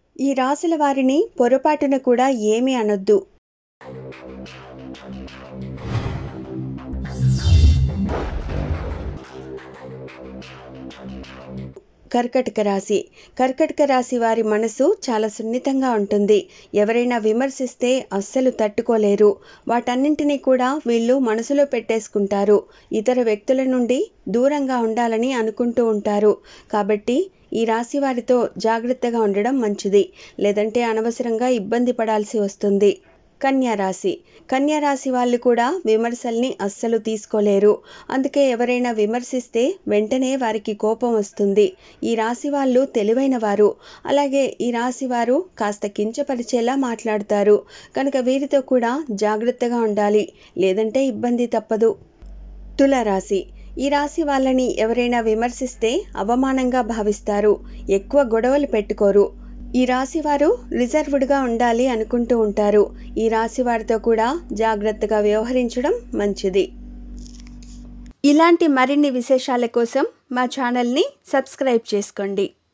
ఈ రాశుల వారిని పొరపాటున కూడా ఏమీ అనొద్దు కర్కటక రాశి కర్కటక రాశి వారి మనసు చాలా సున్నితంగా ఉంటుంది ఎవరైనా విమర్శిస్తే అస్సలు తట్టుకోలేరు వాటన్నింటినీ కూడా వీళ్ళు మనసులో పెట్టేసుకుంటారు ఇతర వ్యక్తుల నుండి దూరంగా ఉండాలని అనుకుంటూ ఉంటారు కాబట్టి ఈ రాశి వారితో జాగ్రత్తగా ఉండడం మంచిది లేదంటే అనవసరంగా ఇబ్బంది పడాల్సి వస్తుంది కన్యా రాశి కన్యా రాశి వాళ్ళు కూడా విమర్శల్ని అస్సలు తీసుకోలేరు అందుకే ఎవరైనా విమర్శిస్తే వెంటనే వారికి కోపం వస్తుంది ఈ రాశి వాళ్ళు తెలివైన వారు అలాగే ఈ రాశి వారు కాస్త కించపరిచేలా మాట్లాడతారు కనుక వీరితో కూడా జాగ్రత్తగా ఉండాలి లేదంటే ఇబ్బంది తప్పదు తులారాశి ఈ రాశి వాళ్ళని ఎవరైనా విమర్శిస్తే అవమానంగా భావిస్తారు ఎక్కువ గొడవలు పెట్టుకోరు ఈ రాశి వారు రిజర్వ్డ్గా ఉండాలి అనుకుంటూ ఉంటారు ఈ రాశి వారితో కూడా జాగ్రత్తగా వ్యవహరించడం మంచిది ఇలాంటి మరిన్ని విశేషాల కోసం మా ఛానల్ని సబ్స్క్రైబ్ చేసుకోండి